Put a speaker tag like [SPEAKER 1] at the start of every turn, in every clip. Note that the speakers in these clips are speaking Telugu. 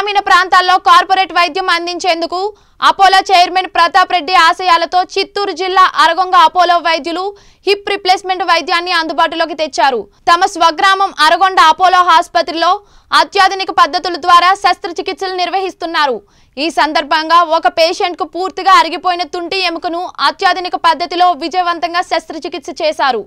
[SPEAKER 1] గ్రామీణ ప్రాంతాల్లో కార్పొరేట్ వైద్యం అందించేందుకు అపోలో చైర్మన్ ప్రతాప్ రెడ్డి ఆశయాలతో చిత్తూరు జిల్లా అరగొంగ అపోలో వైద్యులు హిప్ రిప్లేస్మెంట్ వైద్యాన్ని అందుబాటులోకి తెచ్చారు తమ స్వగ్రామం అరగొండ అపోలో ఆసుపత్రిలో అత్యాధునిక పద్ధతుల ద్వారా శస్త్రచికిత్సలు నిర్వహిస్తున్నారు ఈ సందర్భంగా ఒక పేషెంట్ కు పూర్తిగా అరిగిపోయిన తుంటి ఎముకను అత్యాధునిక పద్ధతిలో విజయవంతంగా శస్త్రచికిత్స చేశారు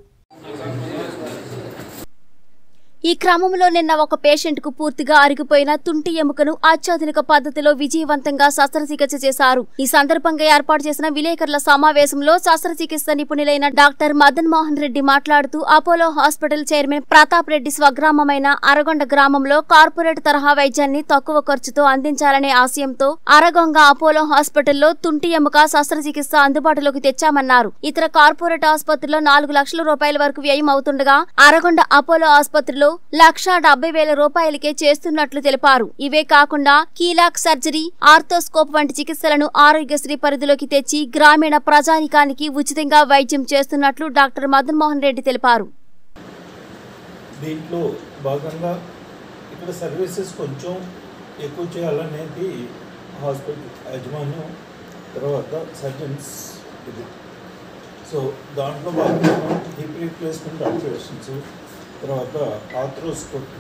[SPEAKER 2] ఈ క్రమంలో నిన్న ఒక పేషెంట్ కు పూర్తిగా అరిగిపోయిన తుంటి ఎముకను అత్యాధునిక పద్ధతిలో విజయవంతంగా శస్త్రచికిత్స చేశారు ఈ సందర్భంగా ఏర్పాటు చేసిన విలేకరుల సమావేశంలో శస్త్రచికిత్స నిపుణులైన డాక్టర్ మదన్ మోహన్ రెడ్డి మాట్లాడుతూ Apollo hospital chairman Pratap Reddy స్వగ్రామమైన అరగొండ గ్రామంలో కార్పొరేట్ తరహా వైద్యాన్ని తక్కువ ఖర్చుతో అందించాలనే ఆశయంతో అరగొంగ అపోలో హాస్పిటల్లో తుంటి ఎముక శస్త్రచికిత్స అందుబాటులోకి తెచ్చామన్నారు ఇతర కార్పొరేట్ ఆసుపత్రిలో నాలుగు లక్షల రూపాయల వరకు వ్యయం అవుతుండగా అరగొండ అపోలో ఆసుపత్రిలో లక్ష డెబ్బై వేల రూపాయలకే చేస్తున్నట్లు తెలిపారు ఇవే కాకుండా కీలాక్ సర్జరీ ఆర్థోస్కోప్ వంటి చికిత్సలను ఆరోగ్యశ్రీ పరిధిలోకి తెచ్చి గ్రామీణ ప్రజానికానికి ఉచితంగా వైద్యం చేస్తున్నట్లు డాక్టర్ మదన్ మోహన్ రెడ్డి తెలిపారు
[SPEAKER 3] దీంట్లో భాగంగా ఇక్కడ సర్వీసెస్ కొంచెం ఎక్కువ చేయాలనేది హాస్పిటల్ యాజమాన్యం తర్వాత సర్జన్స్ ఇది సో దాంట్లో భాగంగా హిప్ రీప్లేస్మెంట్ ఆపరేషన్స్ తర్వాత ఆథ్రోస్కోపీ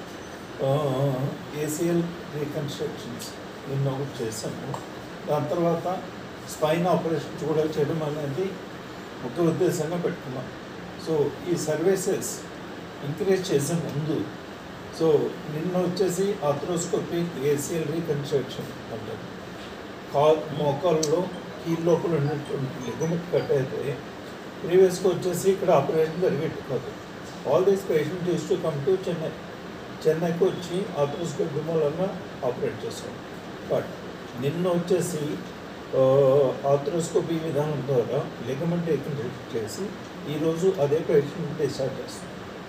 [SPEAKER 3] ఏసీఎల్ రీకన్స్ట్రక్షన్స్ నిన్న ఒకటి చేశాము దాని తర్వాత స్పైన్ ఆపరేషన్స్ కూడా చేయడం అనేది ఒక ఉద్దేశంగా పెట్టుకున్నాం సో ఈ సర్వీసెస్ ఎంకరేజ్ చేసే ముందు సో నిన్న వచ్చేసి ఆథ్రోస్కోపీ ఏసీఎల్ రీకన్స్ట్రక్షన్ అంటారు కా మోకాల్లో ఈ లోపల ఉన్నటువంటి లిగమెంట్ కట్ అయితే ప్రీవియస్గా వచ్చేసి ఇక్కడ ఆపరేషన్ జరిగేట్టు కాదు all these patient use to come to Chennai చెన్నైకి వచ్చి ఆథ్రోస్కోపీ మూలంగా ఆపరేట్ చేస్తాం బట్ నిన్న వచ్చేసి ఆథ్రోస్కోపీ విధానం ద్వారా లిగమెంట్ రీకన్స్ట్రక్ట్ చేసి ఈరోజు అదే పేషెంట్ డిశ్చార్జ్ చేస్తాం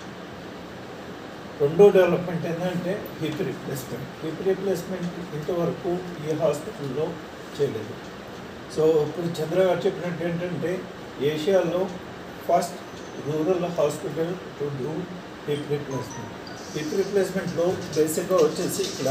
[SPEAKER 3] రెండో డెవలప్మెంట్ ఏంటంటే హిప్ రీప్లేస్మెంట్ హిప్ రీప్లేస్మెంట్ ఇంతవరకు ఈ హాస్పిటల్లో చేయలేదు సో ఇప్పుడు చంద్ర గారు చెప్పినట్టు ఏంటంటే ఏషియాలో first rural hospital to do hip replacement hip రీప్లేస్మెంట్లో బేసిక్గా వచ్చేసి ఇక్కడ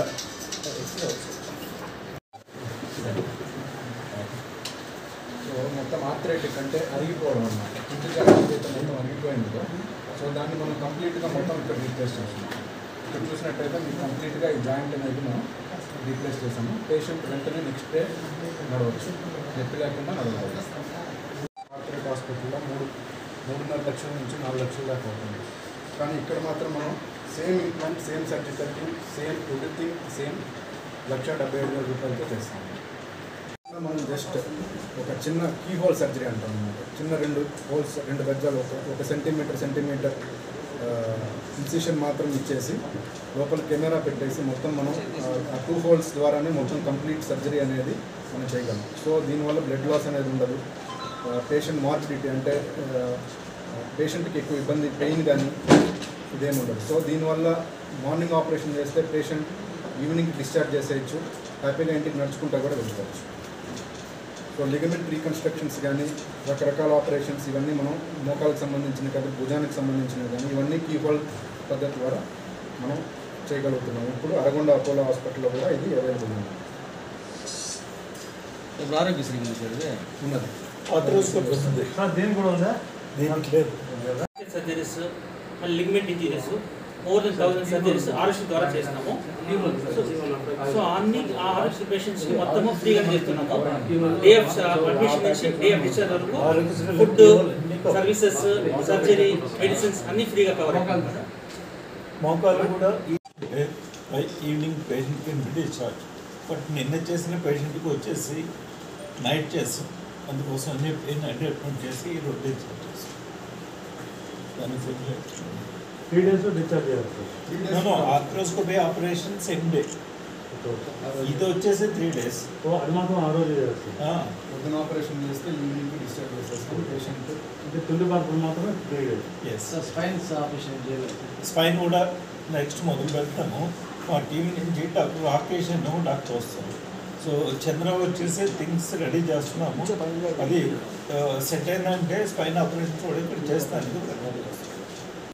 [SPEAKER 4] సో మొత్తం ఆర్థరైటిక్ అంటే అరిగిపోవడం అన్నమాట కుంటి జాగ్రత్త మొత్తం అరిగిపోయింది సో దాన్ని మనం కంప్లీట్గా మొత్తం ఇక్కడ రీప్లేస్ చేస్తున్నాం ఇక్కడ చూసినట్టయితే మీకు కంప్లీట్గా ఈ జాయింట్ అనేది మనం రీప్లేస్ చేసాము పేషెంట్ వెంటనే నెక్స్ట్ డే నడవచ్చు నొప్పి లేకుండా నడవచ్చు కార్పొరేట్ హాస్పిటల్లో మూడు మూడున్నర లక్షల నుంచి నాలుగు లక్షల దాకా అవుతుంది కానీ ఇక్కడ మాత్రం మనం same implant same surgical team same everything same lakh డెబ్బై ఐదు వేల రూపాయలతో చేస్తాము మనం జస్ట్ ఒక చిన్న కీ హోల్ సర్జరీ అంటాం అనమాట చిన్న రెండు హోల్స్ రెండు గజ్జాలు ఒక ఒక సెంటీమీటర్ సెంటీమీటర్ ఇన్సిషన్ మాత్రం ఇచ్చేసి లోపల కెమెరా పెట్టేసి మొత్తం మనం ఆ, ఆ టూ హోల్స్ ద్వారానే మొత్తం కంప్లీట్ సర్జరీ అనేది మనం చేయగలం సో దీనివల్ల బ్లడ్ లాస్ అనేది ఉండదు పేషెంట్ మార్బిడిటీ అంటే పేషెంట్కి ఎక్కువ ఇబ్బంది పెయిన్ కానీ ఇదేమి ఉండదు సో దీనివల్ల మార్నింగ్ ఆపరేషన్ చేస్తే పేషెంట్ ఈవినింగ్ డిశ్చార్జ్ చేసేయచ్చు హ్యాపీగా ఇంటికి నడుచుకుంటా కూడా వెళ్ళిపోవచ్చు సో లిగమెంట్ రీకన్స్ట్రక్షన్స్ కానీ రకరకాల ఆపరేషన్స్ ఇవన్నీ మనం మోకాలకు సంబంధించిన కదా భుజానికి సంబంధించినవి కానీ ఇవన్నీ కీహోల్ పద్ధతి ద్వారా మనం చేయగలుగుతున్నాం ఇప్పుడు అరగొండ అపోలో హాస్పిటల్లో కూడా ఇది అవైలబుల్ ఉంది
[SPEAKER 5] ఇప్పుడు ఆరోగ్యశ్రీ గురించి అడిగితే
[SPEAKER 4] ఉన్నది
[SPEAKER 3] ఆథ్రోస్కోపీ వస్తుంది
[SPEAKER 6] దేని కూడా ఉందా
[SPEAKER 3] దీనికి లేదు
[SPEAKER 7] సర్జరీస్ మళ్ళీ ligament injuries more than thousand surgeries ఆరోగ్య ద్వారా చేస్తున్నాము సో అన్ని ఆ ఆరోగ్య పేషెంట్స్ కి మొత్తము ఫ్రీగా చేస్తున్నాము డే ఆఫ్ అడ్మిషన్ నుంచి డే ఆఫ్ డిశ్చార్జ్ వరకు ఫుడ్ సర్వీసెస్ సర్జరీ మెడిసిన్స్ అన్ని ఫ్రీగా కవర్
[SPEAKER 3] మోకాలు కూడా ఈవినింగ్ పేషెంట్కి డిశ్చార్జ్ బట్ నిన్న చేసిన పేషెంట్కి వచ్చేసి నైట్ చేస్తాం అందుకోసం అని చెప్పి నైట్ అడ్మిట్ చేసి ఈరోజు డిశ్చార్జ్ చేస్తాం దానికి
[SPEAKER 6] త్రీ డేస్ డిశ్చార్జ్ చేయాలి
[SPEAKER 3] ఆథ్రోస్కోపీ ఆపరేషన్ సేమ్ డే ఇది వచ్చేసి త్రీ డేస్
[SPEAKER 6] ఓ అది మాత్రం ఆ రోజు చేయాల్సి
[SPEAKER 4] పొద్దున ఆపరేషన్ చేస్తే ఈవినింగ్ డిశ్చార్జ్ చేసేస్తాం పేషెంట్
[SPEAKER 6] అంటే తుండి మార్పులు మాత్రమే త్రీ డేస్
[SPEAKER 3] ఎస్
[SPEAKER 5] స్పైన్స్ ఆపరేషన్ చేయలేదు
[SPEAKER 3] స్పైన్ కూడా నెక్స్ట్ మొదలు పెడతాము మా టీం నుంచి డాక్టర్ రాకేష్ అని డాక్టర్ వస్తారు సో చంద్ర వచ్చేసి థింగ్స్ రెడీ చేస్తున్నాము అది సెట్ అయిందంటే స్పైన్ ఆపరేషన్ కూడా ఇక్కడ చేస్తానికి ప్రయత్నం చేస్తాం